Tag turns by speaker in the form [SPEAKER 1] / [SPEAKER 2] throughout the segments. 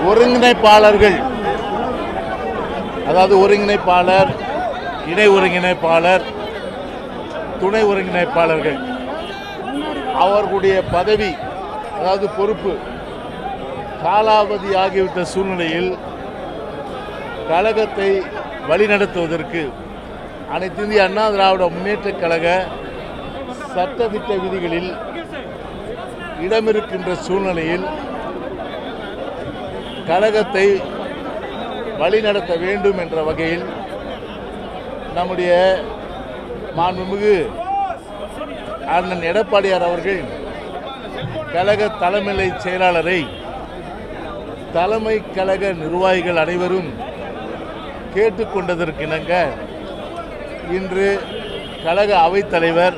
[SPEAKER 1] ஒருங்கிணைப்பாளர்கள் அதாவது ஒருங்கிணைப்பாளர் இணை ஒருங்கிணைப்பாளர் துணை ஒருங்கிணைப்பாளர்கள் அவர்களுடைய பதவி அதாவது பொறுப்பு காலாவதி ஆகிவிட்ட சூழ்நிலையில் கழகத்தை வழிநடத்துவதற்கு அனைத்து இந்திய அண்ணா திராவிட முன்னேற்றக் கழக சட்டத்திட்ட விதிகளில் இடமிருக்கின்ற சூழ்நிலையில் கழகத்தை வழிநடத்த வேண்டும் என்ற வகையில் நம்முடைய மாண்புமிகு அண்ணன் எடப்பாடியார் அவர்கள் கழக தலைமை செயலாளரை தலைமை கழக நிர்வாகிகள் அனைவரும் கேட்டுக்கொண்டதற்கிணங்க இன்று கழக அவைத்தலைவர்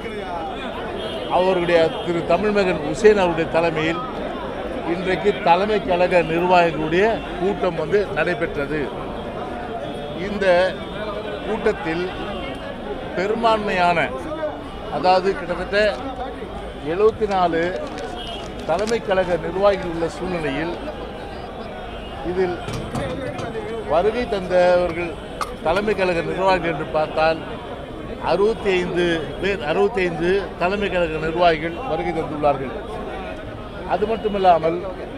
[SPEAKER 1] அவருடைய திரு தமிழ்மகன் உசேன் அவருடைய தலைமையில் இன்றைக்கு தலைமை கழக நிர்வாகிகளுடைய கூட்டம் வந்து நடைபெற்றது இந்த கூட்டத்தில் பெரும்பான்மையான அதாவது கிட்டத்தட்ட எழுபத்தி நாலு தலைமை கழக நிர்வாகிகள் உள்ள சூழ்நிலையில் இதில் வருகை தந்தவர்கள் தலைமை கழக நிர்வாகிகள் என்று பார்த்தால் அறுபத்தி ஐந்து பேர் அறுபத்தி ஐந்து தலைமை கழக நிர்வாகிகள் வருகை தந்துள்ளார்கள் அது மட்டுமில்லாமல்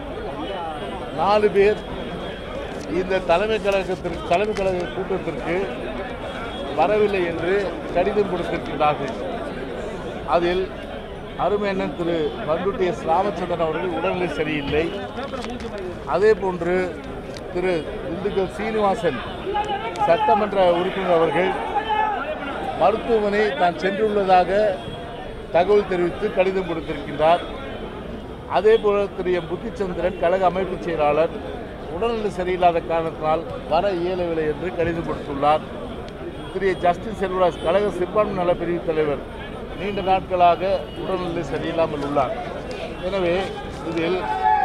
[SPEAKER 1] நாலு பேர் இந்த தலைமை கழகத்திற்கு தலைமை கழக கூட்டத்திற்கு வரவில்லை என்று கடிதம் கொடுத்திருக்கிறார்கள் அதில் அருமையண்ணன் திரு பண்டுட்டி எஸ் ராமச்சந்திரன் அவர்கள் உடல்நிலை சரியில்லை அதே போன்று திரு திண்டுக்கல் சீனிவாசன் சட்டமன்ற உறுப்பினர் அவர்கள் மருத்துவமனை தான் சென்றுள்ளதாக தகவல் தெரிவித்து கடிதம் கொடுத்திருக்கின்றார் அதே போல திரு எம் புத்திச்சந்திரன் கழக அமைப்பு செயலாளர் உடல்நிலை சரியில்லாத காரணத்தினால் வர இயலவில்லை என்று கடிதம் கொடுத்துள்ளார் திரு ஜஸ்டின் செல்வராஜ் கழக சிறுபான்மை நல பிரிவு தலைவர் நீண்ட நாட்களாக உடல்நிலை சரியில்லாமல் உள்ளார் எனவே இதில்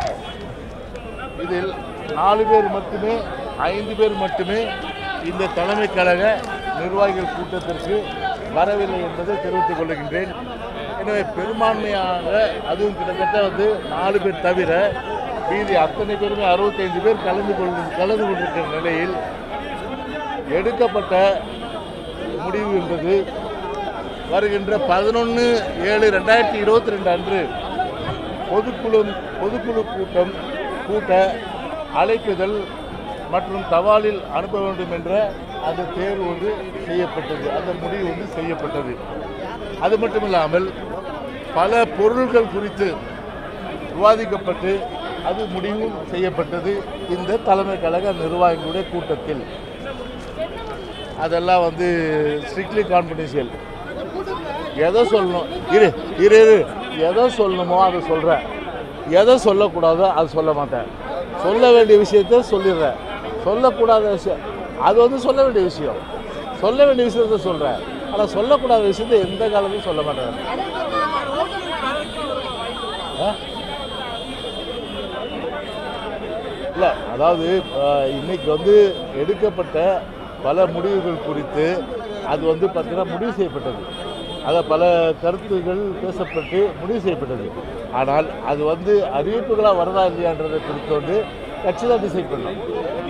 [SPEAKER 1] இதில் நாலு பேர் மட்டுமே ஐந்து பேர் மட்டுமே இந்த தலைமை கழக நிர்வாகிகள் கூட்டத்திற்கு வரவில்லை என்பதை தெரிவித்துக் கொள்கின்றேன் எனவே பெரும்பான்மையாக அதுவும் கிட்டத்தட்ட வந்து நாலு பேர் தவிர மீதி அத்தனை பேருமே அறுபத்தைந்து பேர் கலந்து கொண்டு கலந்து கொண்டிருக்கிற நிலையில் எடுக்கப்பட்ட முடிவு என்பது வருகின்ற பதினொன்று ஏழு ரெண்டாயிரத்தி இருபத்தி ரெண்டு அன்று பொதுக்குழு பொதுக்குழு கூட்டம் கூட்ட அழைப்புதல் மற்றும் தபாலில் அனுப்ப வேண்டும் என்ற அந்த தேர்வு வந்து செய்யப்பட்டது அந்த முடிவு வந்து செய்யப்பட்டது அது மட்டுமில்லாமல் பல பொருள்கள் குறித்து விவாதிக்கப்பட்டு அது முடிவும் செய்யப்பட்டது இந்த தலைமை கழக நிர்வாகிகளுடைய கூட்டத்தில் அதெல்லாம் வந்து ஸ்ட்ரிக்ட்லி கான்ஃபிடென்ஷியல் எதை சொல்லணும் இரு இரு இரு எதை சொல்லணுமோ அதை சொல்கிறேன் எதை சொல்லக்கூடாதோ அதை சொல்ல மாட்டேன் சொல்ல வேண்டிய விஷயத்த சொல்லிடுறேன் சொல்லக்கூடாத விஷயம் அது வந்து சொல்ல வேண்டிய விஷயம் சொல்ல வேண்டிய விஷயத்த சொல்கிறேன் ஆனால் சொல்லக்கூடாத விஷயத்த எந்த காலத்தையும் சொல்ல மாட்டேன் ஆ? இல்லை அதாவது அஹ், இன்னைக்கு வந்து எடுக்கப்பட்ட பல முடிவுகள் குறித்து அது வந்து பார்த்தீங்கன்னா முடிவு செய்யப்பட்டது அதை பல கருத்துகள் பேசப்பட்டு முடிவு செய்யப்பட்டது ஆனால் அது வந்து அறிவிப்புகளாக வருதா இல்லையான்றதை குறித்து வந்து கட்சி தான் டிசைட் பண்ணணும்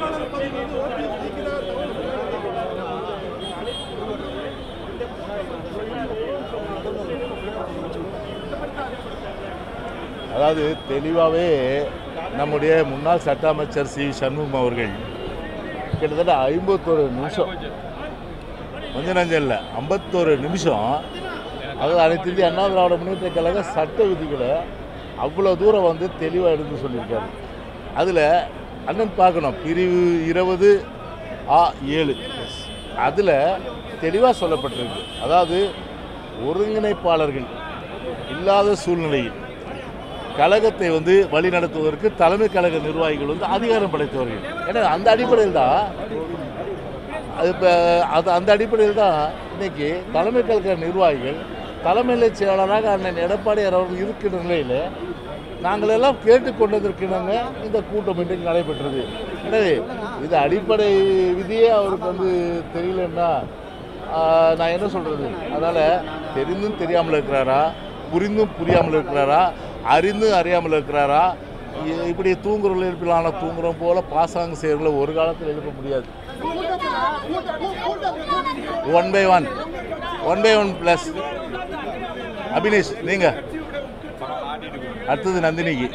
[SPEAKER 1] அதாவது தெளிவாகவே நம்முடைய முன்னாள் சட்ட அமைச்சர் சி சண்முகம் அவர்கள் கிட்டத்தட்ட ஐம்பத்தோரு நிமிஷம் கொஞ்சம் நஞ்சம் இல்லை ஐம்பத்தோரு நிமிஷம் அதாவது அனைத்து இந்திய அண்ணா திராவிட முன்னேற்ற கழக சட்ட விதிகளை அவ்வளோ தூரம் வந்து தெளிவாக எடுத்து சொல்லியிருக்காரு அதில் அண்ணன் பார்க்கணும் பிரிவு இருபது ஆ ஏழு அதில் தெளிவாக சொல்லப்பட்டிருக்கு அதாவது ஒருங்கிணைப்பாளர்கள் இல்லாத சூழ்நிலையில் கழகத்தை வந்து வழிநடத்துவதற்கு தலைமை கழக நிர்வாகிகள் வந்து அதிகாரம் படைத்தவர்கள் ஏன்னா அந்த அடிப்படையில் தான் அது இப்போ அது அந்த அடிப்படையில் தான் இன்னைக்கு தலைமை கழக நிர்வாகிகள் தலைமையில செயலாளராக அண்ணன் எடப்பாடியார் அவர்கள் இருக்கிற நிலையில் நாங்கள் எல்லாம் கேட்டுக்கொண்டதற்கிணங்க இந்த கூட்டம் இன்றைக்கு நடைபெற்றது எனவே இது அடிப்படை விதியே அவருக்கு வந்து தெரியலன்னா ஆஹ், நான் என்ன சொல்கிறது அதனால் தெரிந்தும் தெரியாமல் இருக்கிறாரா புரிந்தும் புரியாமல் இருக்கிறாரா அறிந்தும் அறியாமல் இருக்கிறாரா இ- இப்படி தூங்குறவர்கள் எழுப்பலான தூங்குறோம் போல பாசாங்க செய்யறவங்கள ஒரு காலத்தில் எழுப்ப முடியாது one by one one by one plus Abinesh நீங்க அடுத்தது நந்தினிக்கு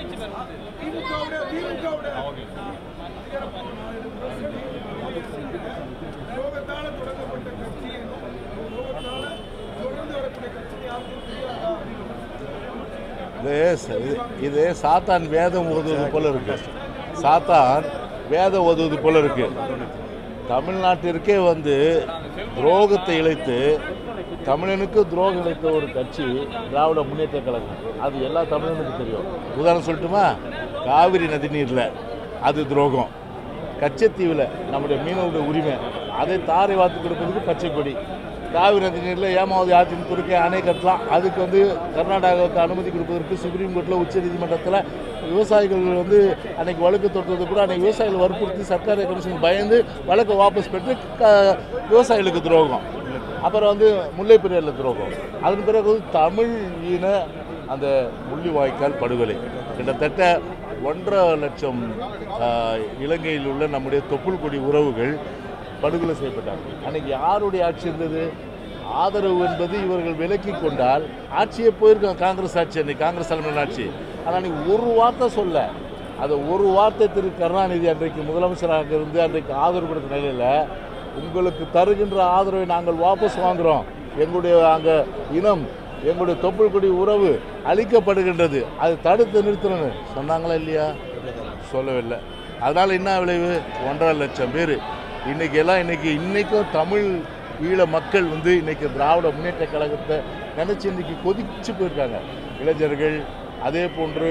[SPEAKER 1] இது ச- இது- இது சாத்தான் வேதம் ஓதுவது போல இருக்கு சாத்தான் வேதம் ஓதுவது போல இருக்கு தமிழ்நாட்டிற்கே வந்து துரோகத்தை இழைத்து தமிழனுக்கு துரோகம் இழைத்த ஒரு கட்சி திராவிட முன்னேற்ற கழகம் அது எல்லா தமிழனுக்கும் தெரியும் உதாரணம் சொல்லட்டுமா காவிரி நதிநீரில் அது துரோகம் கச்சத்தீவில் நம்முடைய மீனவருடைய உரிமை அதை தாரை வாத்து கொடுப்பதுக்கு பச்சை கொடி காவிரி நதி நீரில் ஏமாவது ஆற்றின் குறுக்கே அணை கட்டலாம் அதுக்கு வந்து கர்நாடகாவுக்கு அனுமதி கொடுப்பதற்கு சுப்ரீம் கோர்ட்டில் உச்சநீதிமன்றத்தில் விவசாயிகள் வந்து அன்னைக்கு வழக்கு தொட்டது கூட அன்னைக்கு விவசாயிகள் வற்புறுத்தி சர்க்கார் கமிஷன் பயந்து வழக்கை வாபஸ் பெற்று க விவசாயிகளுக்கு துரோகம் அப்புறம் வந்து முல்லைப்பெரியாரில் துரோகம் அதன் பிறகு வந்து தமிழ் ஈன அந்த முள்ளிவாய்க்கால் படுகொலை கிட்டத்தட்ட ஒன்றரை லட்சம் ஆஹ், இலங்கையில் உள்ள நம்முடைய தொப்புள்கொடி உறவுகள் படுகொலை செய்யப்பட்டார்கள் அன்னைக்கு யாருடைய ஆட்சி இருந்தது ஆதரவு என்பது இவர்கள் விலக்கி கொண்டால் ஆட்சியே போயிருக்கோம் காங்கிரஸ் ஆட்சி அன்னைக்கு காங்கிரஸ் தலைமையில் ஆட்சி ஆனால் அன்னைக்கு ஒரு வார்த்தை சொல்ல அதை ஒரு வார்த்தை திரு கருணாநிதி அன்றைக்கு முதலமைச்சராக இருந்து அன்றைக்கு ஆதரவு கொடுத்த நிலையில் உங்களுக்கு தருகின்ற ஆதரவை நாங்கள் வாபஸ் வாங்குகிறோம் எங்களுடைய அங்கே இனம் எங்களுடைய தொப்புள்குடி உறவு அழிக்கப்படுகின்றது அதை தடுத்து நிறுத்தணும்னு சொன்னாங்களா இல்லையா சொல்லவில்லை அதனால் என்ன விளைவு ஒன்றரை லட்சம் பேர் இன்னைக்கு எல்லாம் இன்னைக்கு இன்னைக்கும் தமிழ் ஈழ மக்கள் வந்து இன்னைக்கு திராவிட முன்னேற்ற கழகத்தை நினச்சி இன்னைக்கு கொதிச்சு போயிருக்காங்க இளைஞர்கள் அதே போன்று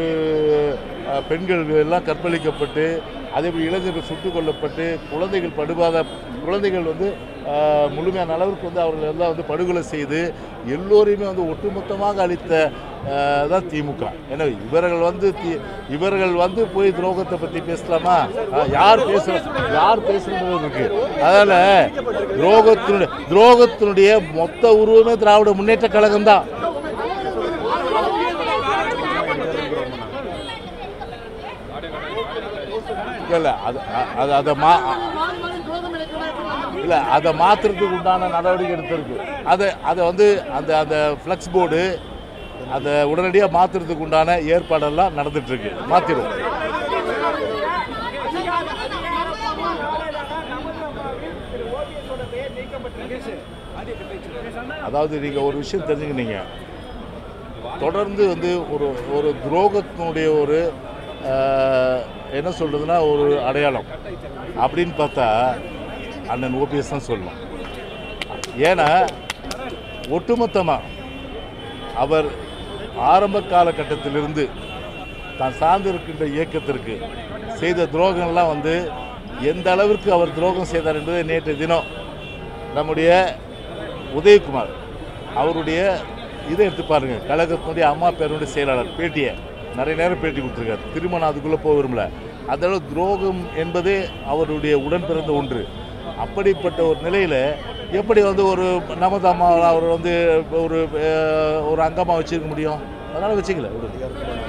[SPEAKER 1] அஹ், பெண்கள் எல்லாம் கற்பழிக்கப்பட்டு அதே போல் இளைஞர்கள் சுட்டுக் கொல்லப்பட்டு குழந்தைகள் படுபாத குழந்தைகள் வந்து அஹ், முழுமையான அளவுக்கு வந்து அவர்கள் எல்லாம் வந்து படுகொலை செய்து எல்லோரையுமே வந்து ஒட்டுமொத்தமாக அளித்த அஹ், தான் திமுக எனவே இவர்கள் வந்து தி- இவர்கள் வந்து போய் துரோகத்தை பற்றி பேசலாமா அஹ், யார் பேச யார் பேசுறது இருக்கு அதனால துரோகத்தினுடைய துரோகத்தினுடைய மொத்த உருவமே திராவிட முன்னேற்ற கழகம் தான் இல்ல அது அது அதை மா இல்லை அதை மாற்றுறதுக்கு உண்டான நடவடிக்கை எடுத்திருக்கு அதை அதை வந்து அந்த அந்த ஃப்ளக்ஸ் போர்டு அதை உடனடியாக மாற்றுறதுக்கு உண்டான ஏற்பாடெல்லாம் நடந்துட்டு இருக்கு மாற்றிடும் அதாவது நீங்கள் ஒரு விஷயம் தெரிஞ்சுக்கினீங்க தொடர்ந்து வந்து ஒரு ஒரு துரோகத்தினுடைய ஒரு ஆஹ், என்ன சொல்கிறதுனா ஒரு அடையாளம் அப்படின்னு பார்த்தா அண்ணன் ஓபிஎஸ் தான் சொல்லணும் ஏன்னா ஒட்டுமொத்தமாக அவர் ஆரம்ப காலகட்டத்திலிருந்து தான் சார்ந்திருக்கின்ற இயக்கத்திற்கு செய்த துரோகங்கள்லாம் வந்து எந்த அளவிற்கு அவர் துரோகம் செய்தார் என்பதை நேற்று தினம் நம்முடைய உதயகுமார் அவருடைய இதை எடுத்து பாருங்க கழகத்தினுடைய அம்மா பேருடைய செயலாளர் பேட்டியை நிறைய நேரம் பேட்டி கொடுத்துருக்காரு திரும்ப நான் அதுக்குள்ளே போக விரும்பல அதோட துரோகம் என்பதே அவருடைய உடன் பிறந்த ஒன்று அப்படிப்பட்ட ஒரு நிலையில் எப்படி வந்து ஒரு நமது அம்மா அவர் வந்து ஒரு அஹ், ஒரு அங்கமாக வச்சிருக்க முடியும் அதனால் வச்சுக்கல விடுங்க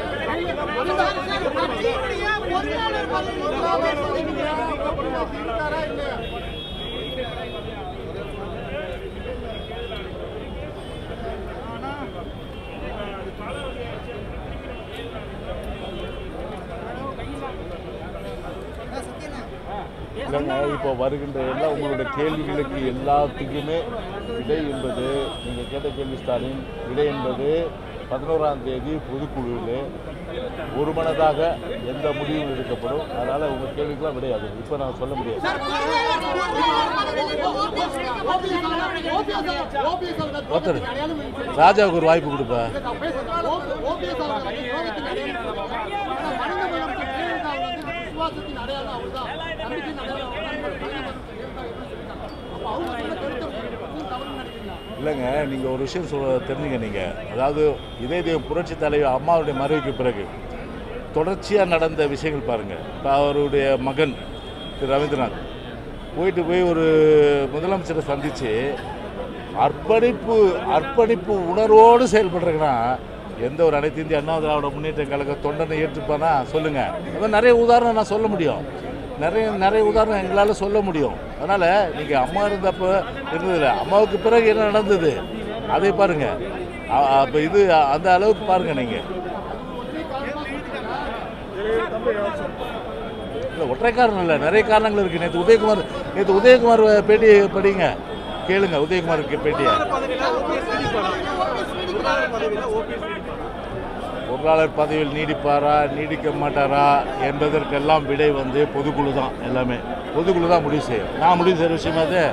[SPEAKER 1] இல்லைங்க இப்போ வருகின்ற எல்லா உங்களுடைய கேள்விகளுக்கு எல்லாத்துக்குமே விடை என்பது நீங்கள் கேட்ட கேள்வி ஸ்டாலின் விடை என்பது பதினோராம் தேதி பொதுக்குழுவில் ஒருமனதாக எந்த முடிவும் எடுக்கப்படும் அதனால் உங்கள் கேள்விக்கெல்லாம் விடையாது இப்போ நான் சொல்ல முடியாது ஒருத்தர் ராஜாவுக்கு ஒரு வாய்ப்பு கொடுப்பா இல்லைங்க நீங்கள் ஒரு விஷயம் சொல்ல தெரிஞ்சுங்க நீங்கள் அதாவது இதே இது புரட்சி தலைவர் அம்மாவுடைய மறைவுக்கு பிறகு தொடர்ச்சியாக நடந்த விஷயங்கள் பாருங்கள் இப்போ அவருடைய மகன் திரு ரவீந்திரநாத் போயிட்டு போய் ஒரு முதலமைச்சரை சந்தித்து அர்ப்பணிப்பு அர்ப்பணிப்பு உணர்வோடு செயல்படுறதுன்னா எந்த ஒரு அனைத்து இந்திய அண்ணா திராவிட முன்னேற்ற கழக தொண்டனை ஏற்றுப்பானா சொல்லுங்க அது மாதிரி நிறைய உதாரணம் நான் சொல்ல முடியும் நிறைய நிறைய உதாரணம் எங்களால் சொல்ல முடியும் அதனால் நீங்கள் அம்மா இருந்தப்போ இருந்ததில்ல அம்மாவுக்கு பிறகு என்ன நடந்தது அதை பாருங்க அப்போ இது அந்த அளவுக்கு பாருங்க நீங்கள் இல்லை ஒற்றை காரணம் இல்லை நிறைய காரணங்கள் இருக்குது நேற்று உதயகுமார் நேற்று உதயகுமார் பேட்டி படிங்க கேளுங்க உதயகுமாருக்கு பேட்டியை பொருளாளர் பதவியில் நீடிப்பாரா நீடிக்க மாட்டாரா என்பதற்கெல்லாம் விடை வந்து பொதுக்குழு தான் எல்லாமே பொதுக்குழு தான் முடிவு செய்யும் நான் முடிவு செய்கிற விஷயமா அது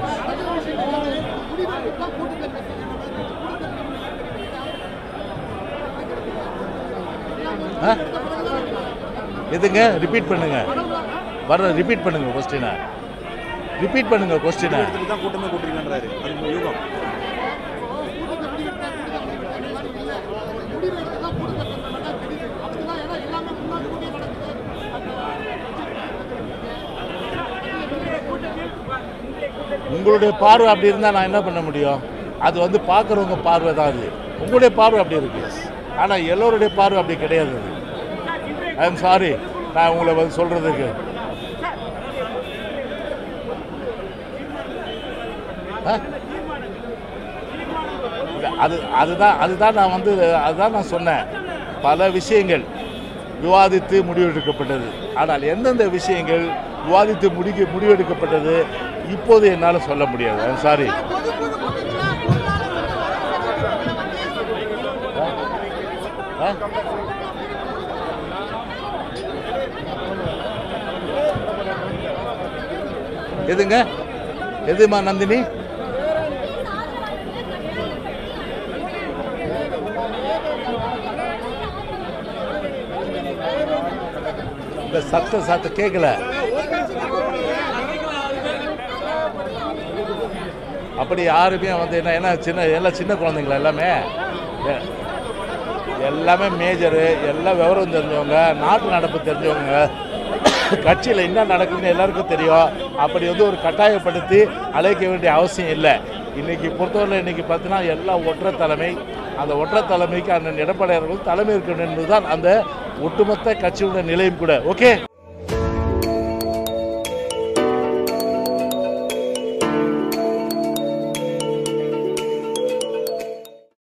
[SPEAKER 1] ஆ? எதுங்க ரிப்பீட் பண்ணுங்க வர ரிப்பீட் பண்ணுங்க கொஸ்டினை ரிப்பீட் பண்ணுங்க கொஸ்டினை
[SPEAKER 2] இடத்துல தான் கூட்டமே கூட்டிருக்கன்றாரு அது உங்க யூகம்
[SPEAKER 1] உங்களுடைய பார்வை அப்படி இருந்தால் நான் என்ன பண்ண முடியும் அது வந்து பார்க்குறவங்க பார்வை தான் அது உங்களுடைய பார்வை அப்படி இருக்கு ஆனால் எல்லோருடைய பார்வை அப்படி கிடையாது அது ஐ எம் சாரி நான் உங்களை வந்து சொல்கிறதுக்கு அது அதுதான் அதுதான் நான் வந்து அதுதான் நான் சொன்னேன் பல விஷயங்கள் விவாதித்து முடிவெடுக்கப்பட்டது ஆனால் எந்தெந்த விஷயங்கள் விவாதித்து முடிக்க முடிவெடுக்கப்பட்டது இப்போது என்னால் சொல்ல முடியாது ஐ சாரி எதுங்க எதுமா நந்தினி இந்த சத்த சத்த கேட்கல அப்படி யாருமே வந்து என்ன என்ன சின்ன எல்லாம் சின்ன குழந்தைங்களா எல்லாமே எ- எல்லாமே மேஜரு எல்லாம் விவரம் தெரிஞ்சவங்க நாட்டு நடப்பு தெரிஞ்சவங்க கட்சியில் என்ன நடக்குதுன்னு எல்லாருக்கும் தெரியும் அப்படி வந்து ஒரு கட்டாயப்படுத்தி அழைக்க வேண்டிய அவசியம் இல்லை இன்னைக்கு பொறுத்தவரை இன்னைக்கு பார்த்தீங்கன்னா எல்லாம் ஒற்றை தலைமை அந்த ஒற்றை தலைமைக்கு அண்ணன் எடப்பாடி அவர்கள் தலைமை இருக்க வேண்டும் என்பதுதான் அந்த ஒட்டுமொத்த கட்சியுடைய நிலையும் கூட ஓகே